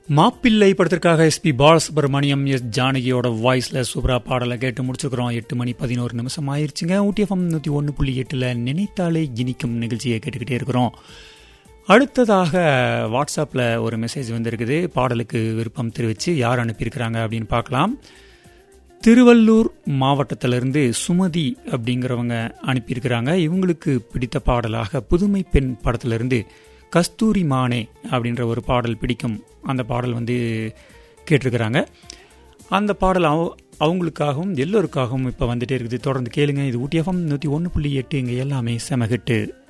மாப்பிள்ளை படத்திற்காக SP Balasubramaniam S ஜானகியோட வாய்ஸ்ல சூப்பரா பாடலை கேட்டு முடிச்சுக்கிறோம் எட்டு மணி பதினோரு நிமிஷம் ஆயிருச்சுங்க ஊட்டிஎஃப்எம் நூற்றி ஒன்று புள்ளி எட்டில் நினைத்தாலே இனிக்கும் நிகழ்ச்சியை கேட்டுக்கிட்டே இருக்கிறோம் அடுத்ததாக வாட்ஸ்அப்பில் ஒரு மெசேஜ் வந்திருக்குது பாடலுக்கு விருப்பம் தெரிவித்து யார் அனுப்பியிருக்கிறாங்க அப்படின்னு பார்க்கலாம் திருவள்ளூர் மாவட்டத்திலிருந்து சுமதி அப்படிங்கிறவங்க அனுப்பியிருக்கிறாங்க இவங்களுக்கு பிடித்த பாடலாக புதுமை பெண் படத்திலிருந்து கஸ்தூரி மானே அப்படின்ற ஒரு பாடல் பிடிக்கும் அந்த பாடல் வந்து கேட்டிருக்கிறாங்க அந்த பாடல் அவ அவங்களுக்காகவும் எல்லோருக்காகவும் இப்போ வந்துட்டே இருக்குது தொடர்ந்து கேளுங்க இது ஊட்டிஎஃப்எம் நூற்றி ஒன்று புள்ளி எட்டு இங்கே எல்லாமே செம ஹிட்டு